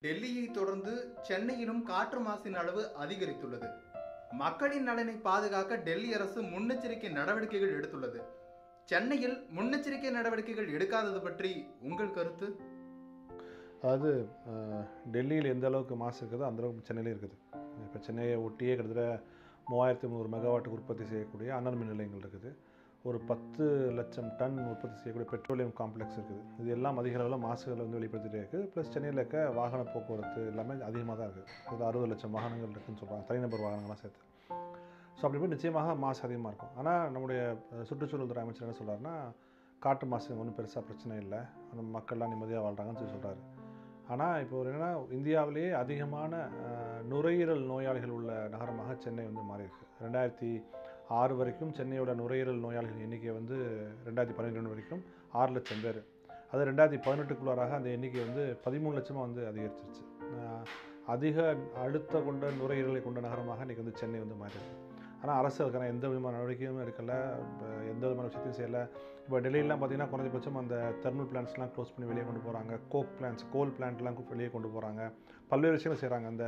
டெல்லியை தொடர்ந்து சென்னையிலும் காற்று மாசின் அளவு அதிகரித்துள்ளது மக்களின் நலனை பாதுகாக்க டெல்லி அரசு முன்னெச்சரிக்கை நடவடிக்கைகள் எடுத்துள்ளது சென்னையில் முன்னெச்சரிக்கை நடவடிக்கைகள் எடுக்காதது பற்றி உங்கள் கருத்து அதாவது அஹ், டெல்லியில் எந்த அளவுக்கு மாசு இருக்குதோ அந்த அளவுக்கு சென்னையிலும் இருக்குது இப்போ சென்னையை ஒட்டியே கிட்டத்தட்ட மூவாயிரத்தி முந்நூறு மெகாவாட்டுக்கு உற்பத்தி செய்யக்கூடிய அனல் மின் நிலையங்கள் இருக்குது ஒரு பத்து லட்சம் டன் உற்பத்தி செய்யக்கூடிய பெட்ரோலியம் காம்ப்ளெக்ஸ் இருக்குது இது எல்லாம் அதிக அளவில் மாசுகளை வந்து வெளிப்படுத்திட்டே இருக்குது ப்ளஸ் சென்னையில் இருக்க வாகன போக்குவரத்து எல்லாமே அதிகமாக தான் இருக்குது ஒரு அறுபது லட்சம் வாகனங்கள் இருக்குதுன்னு சொல்கிறாங்க தனிநபர் வாகனங்கள்லாம் சேர்த்து ஸோ அப்படி போய் நிச்சயமாக மாசு அதிகமாக இருக்கும் ஆனால் நம்முடைய அஹ், சுற்றுச்சூழல் துறை அமைச்சர் என்ன சொல்கிறாருன்னா காற்று மாசு ஒன்றும் பெருசாக பிரச்சனை இல்லை அந்த மக்கள்லாம் நிம்மதியாக வாழ்கிறாங்கன்னு சொல்லி சொல்கிறாரு ஆனால் இப்போ ஒரு என்னன்னா இந்தியாவிலேயே அதிகமான அஹ், நுரையீரல் நோயாளிகள் உள்ள நகரமாக சென்னை வந்து மாறி இருக்கு ரெண்டாயிரத்தி ஆறு வரைக்கும் சென்னையோட நுரையீரல் நோயாளிகள் எண்ணிக்கை வந்து ரெண்டாயிரத்தி பன்னிரெண்டு வரைக்கும் ஆறு லட்சம் பேர் அது ரெண்டாயிரத்தி பதினெட்டுக்குள்ளாராக அந்த எண்ணிக்கை வந்து பதிமூணு லட்சமாக வந்து அதிகரிச்சிருச்சு அஹ், அதிக அழுத்த கொண்ட நுரையீரலை கொண்ட நகரமாக இன்றைக்கி வந்து சென்னை வந்து மாறி இருக்கு ஆனால் அரசு அதுக்கான எந்த விதமான நடவடிக்கையும் எடுக்கலை இப்ப எந்த விதமான விஷயத்தையும் செய்யலை இப்போ டெல்லியிலாம் பார்த்தீங்கன்னா குறைஞ்சபட்சம் அந்த தெர்மல் பிளான்ட்ஸ்லாம் க்ளோஸ் பண்ணி வெளியே கொண்டு போகிறாங்க கோக் பிளான்ட்ஸ் கோல் பிளான்ட்லாம் வெளியே கொண்டு போகிறாங்க பல்வேறு விஷயங்கள் செய்கிறாங்க அந்த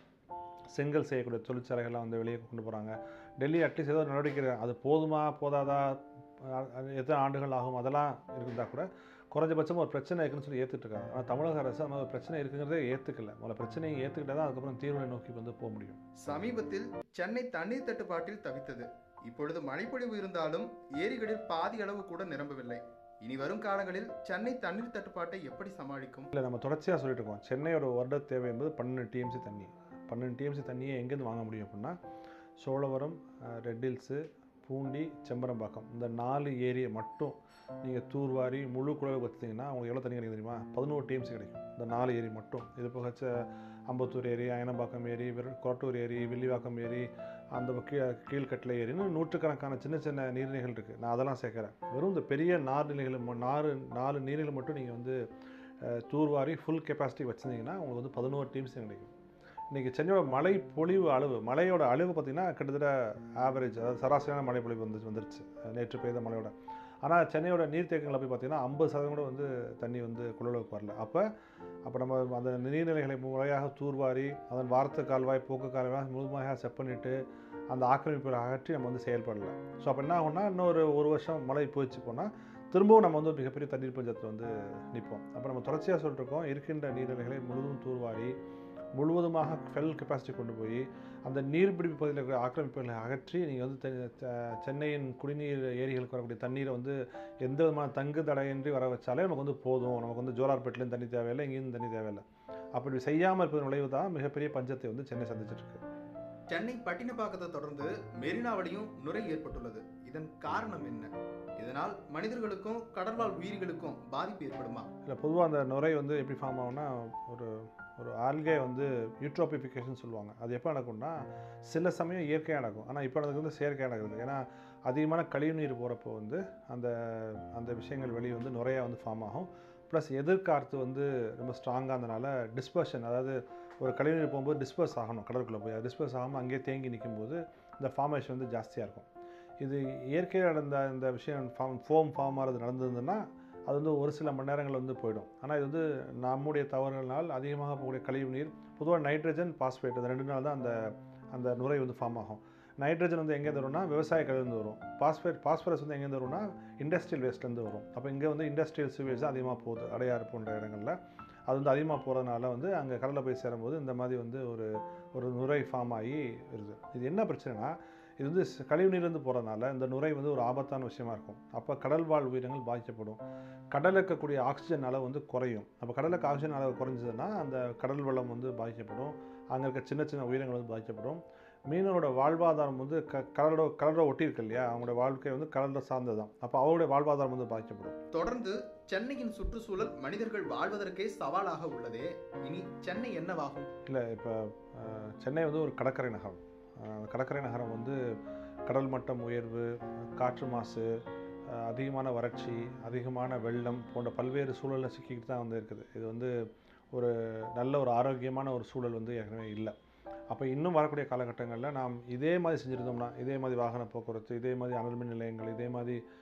செங்கல் செய்யக்கூடிய தொழிற்சாலைகள்லாம் வந்து வெளியே கொண்டு போகிறாங்க டெல்லி அட்லீஸ்ட் ஏதோ ஒரு நடவடிக்கை எடுக்க- அது போதுமா போதாதா அ- அது எத்தனை ஆண்டுகள் ஆகும் அதெல்லாம் இருந்தால் கூட குறைஞ்சபட்சம் ஒரு பிரச்சனை இருக்குன்னு சொல்லி ஏற்றுட்டு இருக்காங்க ஆனால் தமிழக அரசு அந்த ஒரு பிரச்சனை இருக்குங்கிறதே ஏற்றுக்கல முதல்ல பிரச்சனையை ஏற்றுக்கிட்டா தான் அதுக்கப்புறம் தீர்வை நோக்கி வந்து போக முடியும் சமீபத்தில் சென்னை தண்ணீர் தட்டுப்பாட்டில் தவித்தது இப்பொழுது மழைப்பொழிவு இருந்தாலும் ஏரிகளில் பாதி அளவு கூட நிரம்பவில்லை இனி வரும் காலங்களில் சென்னை தண்ணீர் தட்டுப்பாட்டை எப்படி சமாளிக்கும் இல்லை நம்ம தொடர்ச்சியாக சொல்லிட்டு இருக்கோம் சென்னையோட வருட தேவை என்பது பன்னெண்டு டிஎம்சி தண்ணி பன்னெண்டு டிஎம்சி தண்ணியை எங்கேருந்து வாங்க முடியும் அப்படின்னா சோழவரம் அஹ், ரெட் ஹில்ஸு பூண்டி செம்பரம்பாக்கம் இந்த நாலு ஏரியை மட்டும் நீங்கள் தூர்வாரி முழு குழல் வச்சிங்கன்னா உங்களுக்கு எவ்வளோ தண்ணி கிடைக்கும் தெரியுமா பதினோரு டிஎம்சி கிடைக்கும் இந்த நாலு ஏரி மட்டும் இது போக ச- அம்பத்தூர் ஏரி அயனம்பாக்கம் ஏரி வெறும் கொரட்டூர் ஏரி வில்லிவாக்கம் ஏரி அந்த கீ கீழ்கட்டில் ஏரின்னு நூற்றுக்கணக்கான சின்ன சின்ன நீர்நிலைகள் இருக்குது நான் அதெல்லாம் சேர்க்குறேன் வெறும் இந்த பெரிய நார்நிலைகள் ம- நாலு நாலு நீர்நிலை மட்டும் நீங்கள் வந்து அஹ், தூர்வாரி ஃபுல் கெப்பாசிட்டி வச்சுருந்தீங்கன்னா உங்களுக்கு வந்து பதினோரு டீம்ஸ் கிடைக்கும் இன்றைக்கி சென்னையோட மழை பொழிவு அளவு மழையோட அளவு பார்த்திங்கன்னா கிட்டத்தட்ட ஆவரேஜ் அதாவது சராசரியான மழை பொழிவு வந்து வந்துருச்சு அஹ், நேற்று பெய்த மழையோட ஆனால் சென்னையோட நீர்த்தேக்கங்களை போய் பார்த்தீங்கன்னா ஐம்பது சதவீதம் கூட வந்து தண்ணி வந்து கொள்ளளவுக்கு வரல அப்போ அப்போ நம்ம அந்த நீர்நிலைகளை முறையாக தூர்வாரி அதன் வார்த்தை கால்வாய் போக்கு கால்வாய் முழுமையாக செட் பண்ணிட்டு அந்த ஆக்கிரமிப்புகளை அகற்றி நம்ம வந்து செயல்படல ஸோ அப்போ என்ன ஆகும்னா இன்னொரு ஒரு வருஷம் மழை போயிடுச்சு போனால் திரும்பவும் நம்ம வந்து ஒரு மிகப்பெரிய தண்ணீர் பஞ்சத்தில் வந்து நிற்போம் அப்போ நம்ம தொடர்ச்சியாக சொல்லிட்டு இருக்கோம் இருக்கின்ற நீர்நிலைகளை முழுவதும் தூர்வாரி முழுவதுமாக ஃபெல் கெப்பாசிட்டி கொண்டு போய் அந்த நீர்பிடிப்பு பகுதியில் இருக்கிற ஆக்கிரமிப்புகளை அகற்றி நீங்கள் வந்து தெ- தெ- சென்னையின் குடிநீர் ஏரிகளுக்கு வரக்கூடிய தண்ணீரை வந்து எந்த விதமான தங்கு தடையின்றி வர வச்சாலே நமக்கு வந்து போதும் நமக்கு வந்து ஜோலார்பேட்டிலேருந்து தண்ணி தேவையில்லை இங்கேயும் தண்ணி தேவையில்லை அப்படி செய்யாமல் இருப்பதன் விளைவு தான் மிகப்பெரிய பஞ்சத்தை வந்து சென்னை சந்திச்சிட்டு இருக்கு சென்னை பட்டினப்பாக்கத்தை தொடர்ந்து மெரினாவிலையும் நுரை ஏற்பட்டுள்ளது இதன் காரணம் என்ன இதனால் மனிதர்களுக்கும் கடல்வாழ் உயிர்களுக்கும் பாதிப்பு ஏற்படுமா இல்லை பொதுவாக அந்த நுரை வந்து எப்படி ஃபார்ம் ஆகும்னா ஒரு ஒரு ஆல்கே வந்து யூட்ரோபிஃபிகேஷன் சொல்லுவாங்க அது எப்போ நடக்கும்னா சில சமயம் இயற்கையாக நடக்கும் ஆனால் இப்போ நடக்குது வந்து செயற்கையாக நடக்குது ஏன்னா அதிகமான கழிவு நீர் போகிறப்போ வந்து அந்த அந்த விஷயங்கள் வெளியே வந்து நுரையா வந்து ஃபார்ம் ஆகும் ப்ளஸ் எதிர்காற்று வந்து ரொம்ப ஸ்ட்ராங்காக இருந்தனால டிஸ்பர்ஷன் அதாவது ஒரு கழிவு நீர் போகும்போது டிஸ்பர்ஸ் ஆகணும் கடலுக்குள்ளே போய் டிஸ்பர்ஸ் ஆகாமல் அங்கேயே தேங்கி நிற்கும்போது இந்த ஃபார்மேஷன் வந்து ஜாஸ்தியாக இருக்கும் இது இயற்கையாக நடந்த இந்த விஷயம் ஃபார்ம் ஃபோம் ஃபார்ம் ஆகிறது நடந்ததுன்னா அது வந்து ஒரு சில மணி நேரங்கள் வந்து போயிடும் ஆனால் இது வந்து நம்முடைய தவறுகளால் அதிகமாக போகக்கூடிய கழிவு நீர் பொதுவாக நைட்ரஜன் பாஸ்பேட் இந்த ரெண்டு நாள் தான் அந்த அந்த நுரை வந்து ஃபார்ம் ஆகும் நைட்ரஜன் வந்து எங்கேருந்து வரும்னா விவசாய கழிவுலேருந்து வரும் பாஸ்பேட் பாஸ்பரஸ் வந்து எங்கேருந்து வரும்னா இண்டஸ்ட்ரியல் வேஸ்ட்லேருந்து வரும் அப்போ இங்கே வந்து இண்டஸ்ட்ரியல் சுவேஜ் தான் அதிகமாக போகுது அடையாறு போன்ற இடங்களில் அது வந்து அதிகமாக போகிறதுனால வந்து அங்கே கடலில் போய் சேரும்போது இந்த மாதிரி வந்து ஒரு ஒரு நுரை ஃபார்ம் ஆகி வருது இது என்ன பிரச்சனைனா இது வந்து ஸ்- கழிவு நீர்லேருந்து போகிறதுனால இந்த நுரை வந்து ஒரு ஆபத்தான விஷயமா இருக்கும் அப்போ கடல் வாழ் உயிரினங்கள் பாதிக்கப்படும் கடலில் இருக்கக்கூடிய ஆக்சிஜன் அளவு வந்து குறையும் அப்போ கடலுக்கு இருக்க ஆக்சிஜன் அளவு குறைஞ்சதுன்னா அந்த கடல் வளம் வந்து பாதிக்கப்படும் அங்கே இருக்க சின்ன சின்ன உயிரினங்கள் வந்து பாதிக்கப்படும் மீனவரோட வாழ்வாதாரம் வந்து க கடலோட கடலோட ஒட்டி இருக்கு இல்லையா அவங்களோட வாழ்க்கை வந்து கடலில் சார்ந்தது தான் அப்போ அவருடைய வாழ்வாதாரம் வந்து பாதிக்கப்படும் தொடர்ந்து சென்னையின் சுற்றுச்சூழல் மனிதர்கள் வாழ்வதற்கே சவாலாக உள்ளதே இனி சென்னை என்னவாகும் இல்லை இப்போ அஹ், சென்னை வந்து ஒரு கடற்கரை நகரம் அஹ், கடற்கரை நகரம் வந்து கடல் மட்டம் உயர்வு காற்று மாசு அஹ், அதிகமான வறட்சி அதிகமான வெள்ளம் போன்ற பல்வேறு சூழலில் சிக்கிக்கிட்டு தான் வந்து இருக்குது இது வந்து ஒரு நல்ல ஒரு ஆரோக்கியமான ஒரு சூழல் வந்து ஏற்கனவே இல்லை அப்போ இன்னும் வரக்கூடிய காலகட்டங்களில் நாம் இதே மாதிரி செஞ்சுருந்தோம்னா இதே மாதிரி வாகன போக்குவரத்து இதே மாதிரி அனல் மின் நிலையங்கள் இதே மாதிரி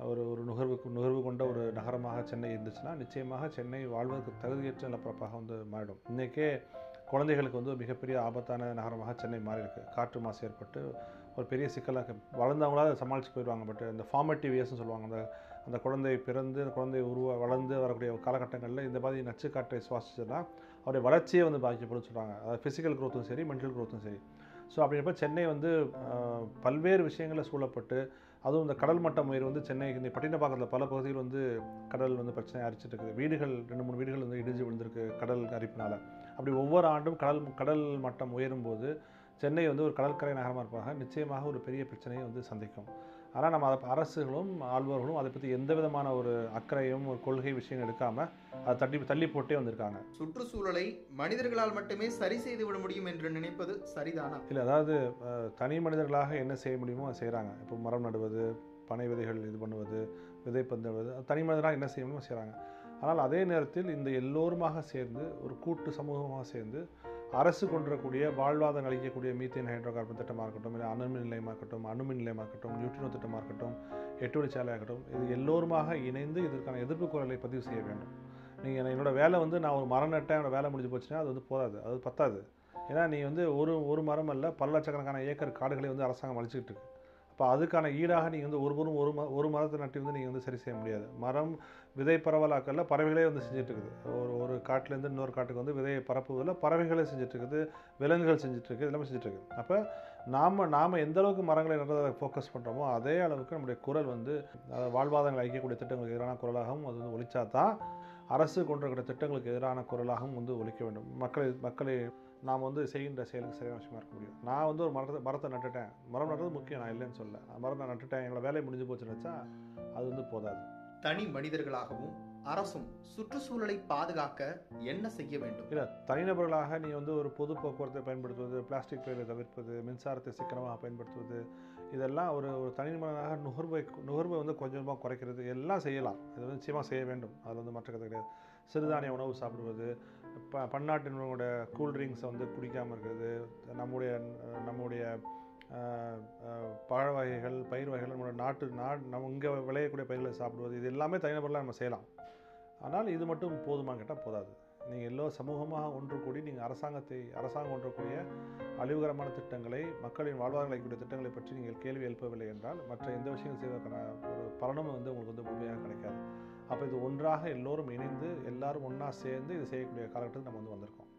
ஒரு ஒரு நுகர்வு நுகர்வு கொண்ட ஒரு நகரமாக சென்னை இருந்துச்சுன்னா நிச்சயமாக சென்னை வாழ்வதற்கு தகுதியற்ற நிலப்பரப்பாக வந்து மாறிடும் இன்றைக்கே குழந்தைகளுக்கு வந்து ஒரு மிகப்பெரிய ஆபத்தான நகரமாக சென்னை மாறி இருக்கு காற்று மாசு ஏற்பட்டு ஒரு பெரிய சிக்கலாக வளர்ந்தவங்களால அதை சமாளித்து போயிடுவாங்க பட் இந்த ஃபார்மேட்டிவ் இயர்ஸ்னு சொல்லுவாங்க அந்த அந்த குழந்தை பிறந்து அந்த குழந்தை உருவ வளர்ந்து வரக்கூடிய காலகட்டங்களில் இந்த மாதிரி நச்சு காற்றை சுவாசிச்சதுன்னா அவருடைய வளர்ச்சியே வந்து பாதிக்கப்படும் சொல்கிறாங்க அதாவது ஃபிசிக்கல் க்ரோத்தும் சரி மென்டல் க்ரோத்தும் சரி ஸோ அப்படின்றப்ப சென்னை வந்து ஆஹ், பல்வேறு விஷயங்களில் சூழப்பட்டு அதுவும் இந்த கடல் மட்டம் உயர்வு வந்து சென்னை இந்த பட்டினப்பாக்கத்தில் பல பகுதிகள் வந்து கடல் வந்து பிரச்சனை அரிச்சிட்டு இருக்குது வீடுகள் ரெண்டு மூணு வீடுகள் வந்து இடிஞ்சு விழுந்திருக்கு கடல் அரிப்பினால அப்படி ஒவ்வொரு ஆண்டும் கடல் கடல் மட்டம் உயரும் போது சென்னை வந்து ஒரு கடற்கரை நகரமாக இருப்பாங்க நிச்சயமாக ஒரு பெரிய பிரச்சனையை வந்து சந்திக்கும் ஆனால் நம்ம அதை அரசுகளும் ஆள்வர்களும் அதை பற்றி எந்த விதமான ஒரு அக்கறையும் ஒரு கொள்கை விஷயம் எடுக்காமல் அதை தள்ளி தள்ளி போட்டே வந்திருக்காங்க சுற்றுச்சூழலை மனிதர்களால் மட்டுமே சரி செய்து விட முடியும் என்று நினைப்பது சரிதானா இல்லை அதாவது அஹ், தனி மனிதர்களாக என்ன செய்ய முடியுமோ அதை செய்கிறாங்க இப்போ மரம் நடுவது பனை விதைகள் இது பண்ணுவது விதை பந்துவது அது தனி மனிதராக என்ன செய்ய முடியுமோ செய்கிறாங்க ஆனால் அதே நேரத்தில் இந்த எல்லோருமாக சேர்ந்து ஒரு கூட்டு சமூகமாக சேர்ந்து அரசு கொண்டிருக்கக்கூடிய வாழ்வாதாரம் அளிக்கக்கூடிய மீத்தேன் ஹைட்ரோ கார்பன் திட்டமாக இருக்கட்டும் இல்லை அணுமின் நிலையமாக இருக்கட்டும் அணுமின் நிலையமாக இருக்கட்டும் நியூட்ரினோ திட்டமாக இருக்கட்டும் எட்டு வழிச்சாலையாக இருக்கட்டும் இது எல்லோருமாக இணைந்து இதற்கான எதிர்ப்பு குரலை பதிவு செய்ய வேண்டும் நீங்கள் என்னோட வேலை வந்து நான் ஒரு மரம் நட்டேன் என்னோட வேலை முடிஞ்சு போச்சுன்னா அது வந்து போதாது அது பத்தாது ஏன்னா நீ வந்து ஒரு ஒரு மரம் அல்ல பல லட்சக்கணக்கான ஏக்கர் காடுகளை வந்து அரசாங்கம் அழிச்சிக்கிட்டு இருக்கு அப்போ அதுக்கான ஈடாக நீங்கள் வந்து ஒரு மரம் ஒரு ம ஒரு மரத்தை நட்டி வந்து நீங்கள் வந்து சரி செய்ய முடியாது மரம் விதை பரவலாக்கல்ல பறவைகளே வந்து செஞ்சுட்டு இருக்குது ஒரு ஒரு காட்டிலேருந்து இன்னொரு காட்டுக்கு வந்து விதையை பரப்புவதில் பறவைகளே செஞ்சுட்டு இருக்குது விலங்குகள் செஞ்சுட்டு இருக்குது எல்லாமே செஞ்சுட்டு இருக்குது அப்போ நாம் நாம் எந்த அளவுக்கு மரங்களை நடுறதை ஃபோக்கஸ் பண்ணுறோமோ அதே அளவுக்கு நம்முடைய குரல் வந்து அதாவது வாழ்வாதாரங்களை அளிக்கக்கூடிய திட்டங்களுக்கு எதிரான குரலாகவும் அது வந்து ஒழிச்சா தான் அரசு கொண்டிருக்கிற திட்டங்களுக்கு எதிரான குரலாகவும் வந்து ஒழிக்க வேண்டும் மக்களை மக்களை நாம் வந்து செய்கின்ற செயலுக்கு சரியான விஷயமா இருக்க முடியும் நான் வந்து ஒரு மரத்தை மரத்தை நட்டுட்டேன் மரம் நடுறது முக்கியம் நான் இல்லைன்னு சொல்ல மரம் நான் நட்டுட்டேன் என்னோட வேலை முடிஞ்சு போச்சுன்னு வச்சா அது வந்து போதாது தனி மனிதர்களாகவும் அரசும் சுற்றுச்சூழலை பாதுகாக்க என்ன செய்ய வேண்டும் இல்லை தனிநபர்களாக நீ வந்து ஒரு பொது போக்குவரத்தை பயன்படுத்துவது பிளாஸ்டிக் பைகளை தவிர்ப்பது மின்சாரத்தை சிக்கனமாக பயன்படுத்துவது இதெல்லாம் ஒரு ஒரு தனிமனிதனாக நுகர்வை நுகர்வை வந்து கொஞ்சமாக குறைக்கிறது எல்லாம் செய்யலாம் இது வந்து நிச்சயமாக செய்ய வேண்டும் அதில் வந்து மற்ற கதை கிடையாது சிறுதானிய உணவு சாப்பிடுவது ப பன்னாட்டினோட கூல்ட்ரிங்க்ஸை வந்து குடிக்காமல் இருக்கிறது நம்முடைய நம்முடைய ஆஹ், ஆஹ், பழ வகைகள் பயிர் வகைகள் நம்மளோட நாட்டு நாடு நம்ம இங்கே விளையக்கூடிய பயிர்களை சாப்பிடுவது இது எல்லாமே தனிநபர்களாக நம்ம செய்யலாம் ஆனால் இது மட்டும் போதுமா கேட்டால் போதாது நீங்கள் எல்லோ சமூகமாக ஒன்று கூடி நீங்கள் அரசாங்கத்தை அரசாங்கம் ஒன்றக்கூடிய அழிவுகரமான திட்டங்களை மக்களின் வாழ்வாதாரம் அளிக்கக்கூடிய திட்டங்களை பற்றி நீங்கள் கேள்வி எழுப்பவில்லை என்றால் மற்ற எந்த விஷயங்கள் செய்வதற்கான ஒரு பலனும் வந்து உங்களுக்கு வந்து முழுமையாக கிடைக்காது அப்போ இது ஒன்றாக எல்லோரும் இணைந்து எல்லாரும் ஒன்றா சேர்ந்து இது செய்யக்கூடிய காலகட்டத்துக்கு நம்ம வந்து வந்திருக்கோம்